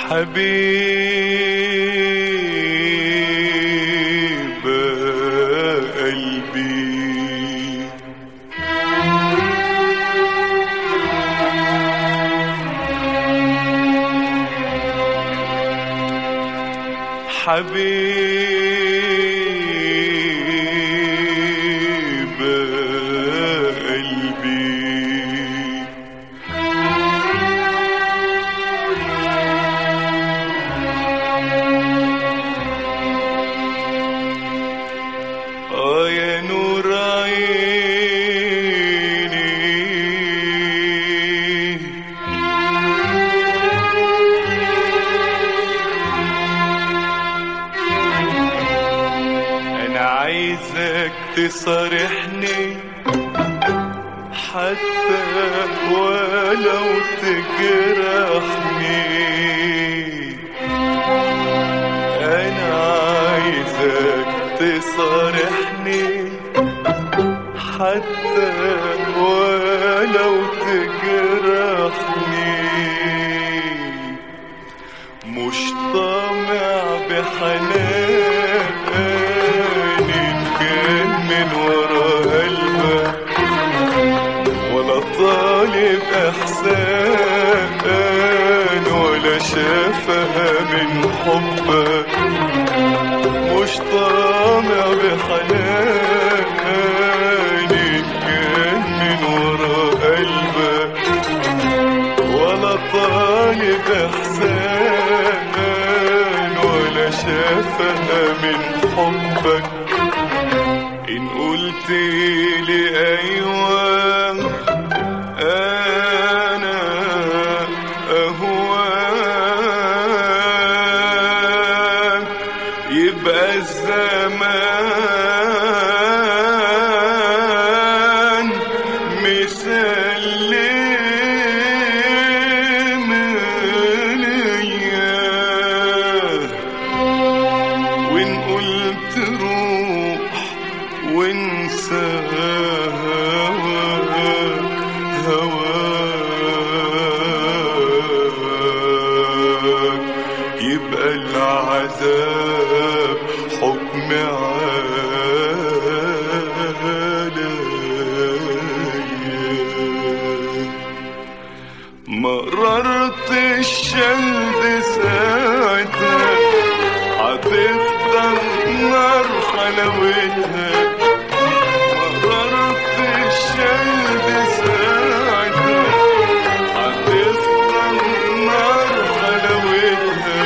حبيب قلبي حبيب قلبي آه يا نور عيني أنا عايزك تصارحني حتى ولو تجرحني أنا عايزك تصارحني حتى ولو تجرحني مش طامع بحناني كان من ورا قلبك ولا طالب احسان ولا شافها من حبك مش طامع بحناني كان من ورا قلبك ولا طالب احسان ولا شافها من حبك ان قلت لي ايوه انا اهواك يبقى الزمان مسلم ليا وان قلت روح وانسى هواك هواك يبقى العذاب حكم عليا مررت الشمس ساعتها هتفضل نار حلاوتها مررت الشمس ساعتها هتفضل نار حلاوتها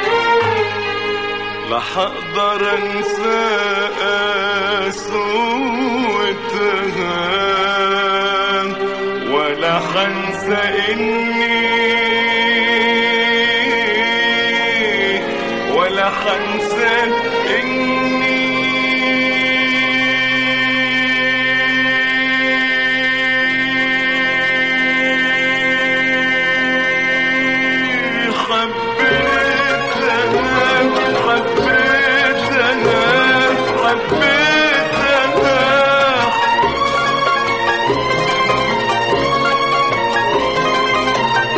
لا هقدر انسى قسوتها ولا هنسى اني ولا هنسى اني حبيتها حبيتها حبيتها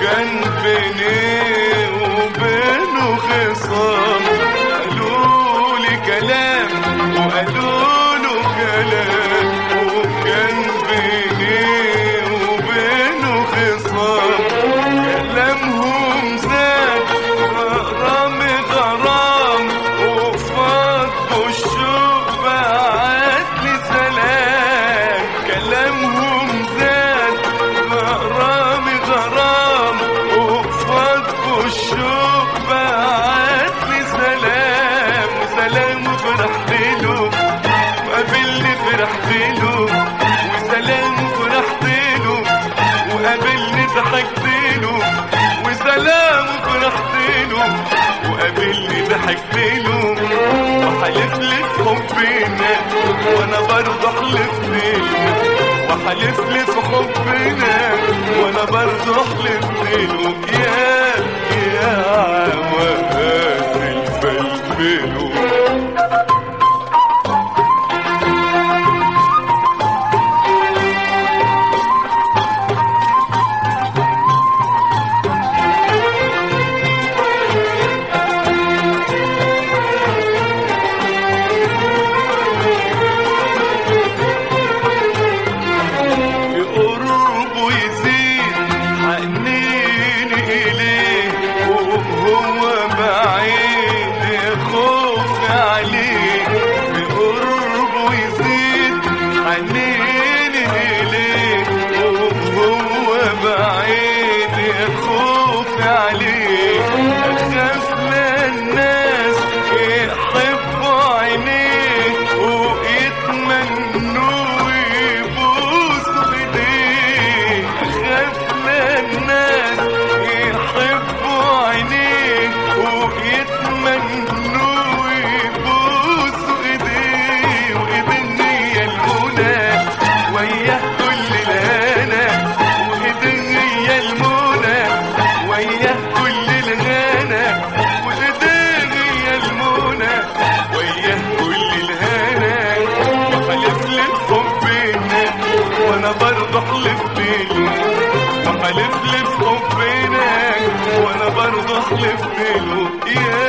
وكان بيني وبينه خصام قالوا لي كلام وقالوا له كلام وكان بيني وبينه خصام كلامهم زاد غرام غرام وفضوا الشوق بعت لي سلام كلامهم زاد غرام غرام وفضوا الشوق بعت لي سلام وسلام فرحت له وقابلني فرحت له وسلام فرحت له وقابلني ضحكت له وسلام فرحت له وقابلني ضحكت له وحلف لي في حبنا وانا برضه حلفت له وحلف لي في حبنا وانا برضه حلفت له يا يا عواد الفلفل بقربه يزيد حنين إليه وهو بعيد خوف عليه بقربه يزيد حنين إليه وهو بعيد خوف عليه أخاف الناس يحبوا عينيه ويتمنوا يبوسوا ايديه اخاف الناس يحبوا عينيه ويتمنوا يبوسوا ايديه وايديه المنى وياه كل الهنا وايديه المنى وياه كل الهنا وايديه المنى وياه كل الهنا وحلف لي بحبنا وانا برضه حلفت له وحلف لي بحبنا وانا برضه حلفت له يا